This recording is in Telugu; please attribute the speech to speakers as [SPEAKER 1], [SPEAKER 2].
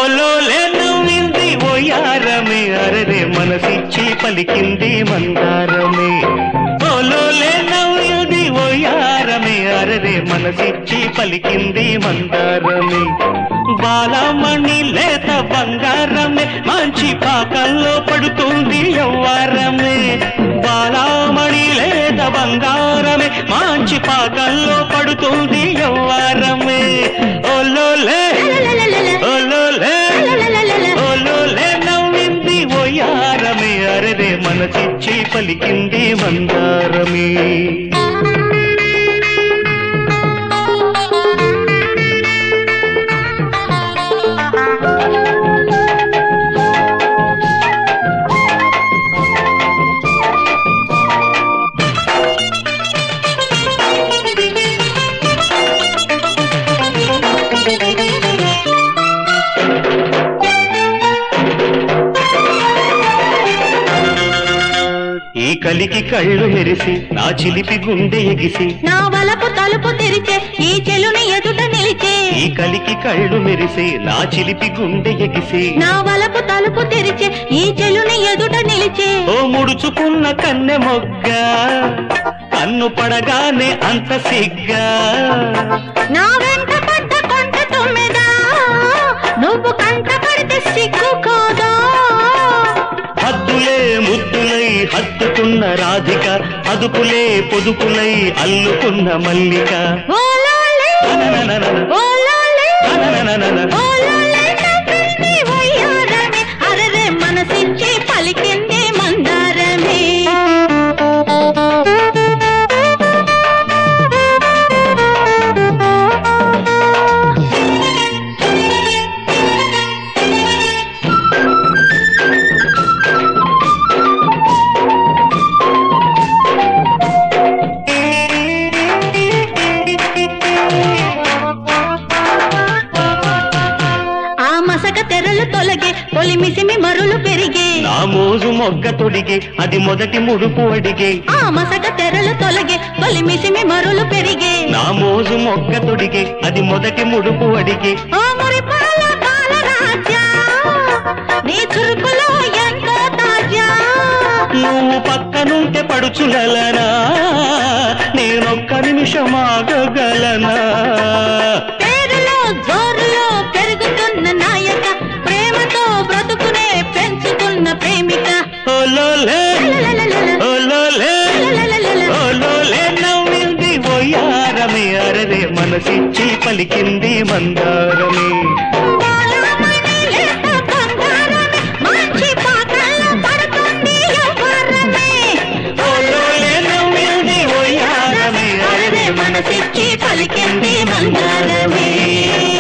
[SPEAKER 1] ఓలోలే నవ్వింది ఓయారమే అరరే మనసిచ్చి పలికింది మందారమే ఓలోలే నవ్వింది ఓయారమే అరరే మనసిచ్చి పలికింది మందారమే బాలమణి లేత బంగారమే మంచి పాకల్లో పడుతుంది యవ్వారమే బాలమణి లేత బంగారమే మంచి పాకల్లో పడుతుంది యవ్వారమే ఓలోలే ఓలోలే ఓలోలే నవ్వింది ఓయారమే అరరే మనసిచ్చి పలికింది మందారమే ఈ కలికి కళ్ళు మెరిసి నా చిలిపి గుండె ఎగిసి
[SPEAKER 2] నా వలపు తలుపు తెరిచే ఈ చెలుని ఎదుట నిలిచే
[SPEAKER 1] ఈ కలికి కళ్ళు మెరిసి నా చిలిపి గుండె ఎగిసి
[SPEAKER 2] నా వలపు తలుపు తెరిచే ఈ చెలుని ఎదుట నిలిచే
[SPEAKER 1] ఓ ముడుచుకున్న కన్నె మొగ్గ కన్ను పడగానే అంత సిగ్గా
[SPEAKER 2] నా వెంట పడ్డ కొంట తొమ్మిదా నువ్వు కంట పడితే సిగ్గు కాదా
[SPEAKER 1] హద్దులే ముద్దులై హత్తుకున్న రాధిక అదుపులే పొదుపులై అల్లుకున్న మల్లిక
[SPEAKER 2] ఓలాలే
[SPEAKER 1] అననననన,
[SPEAKER 2] ఓలాలే
[SPEAKER 1] అననననన.
[SPEAKER 2] ఓలాలే నవ్వింది వయ్యారమే అరరే మనసిచ్చి పలికింది మందారమే ఆ మసక తెరలు తొలగే తొలి మిసిమి మరులు పెరిగే
[SPEAKER 1] నా మోజు మొగ్గ తొడిగే అది మొదటి ముడుపు అడిగే
[SPEAKER 2] ఆ మసక తెరలు తొలగే తొలి మిసిమి మరులు పెరిగే
[SPEAKER 1] నా మోజు మొగ్గ తొడిగే అది మొదటి ముడుపు అడిగే
[SPEAKER 2] ఓ మురిపాల బాలరాజా నీ చురుకులో ఎంతో తాజా
[SPEAKER 1] నువ్వు పక్కనుంటే పడుచులనా నేనొక్క నిమిషం ఆగగలనా
[SPEAKER 2] పేరులో జోరులో పెరుగుతున్న నాయక ప్రేమతో బ్రతుకునే పెంచుతున్న ప్రేమిక
[SPEAKER 1] ఓలోలే
[SPEAKER 2] లలలలల,
[SPEAKER 1] ఓలోలే
[SPEAKER 2] లలలలల.
[SPEAKER 1] ఓలోలే నవ్వింది ఓయారమే అరరే మనసిచ్చి పలికింది మందారమే
[SPEAKER 2] బాలమణి లేత బంగారమే, మంచి పాకల్లో పడుతుంది యవ్వరమే.
[SPEAKER 1] ఓలోలే నవ్వింది ఓయారమే అరరే
[SPEAKER 2] మనసిచ్చి పలికింది మందారమే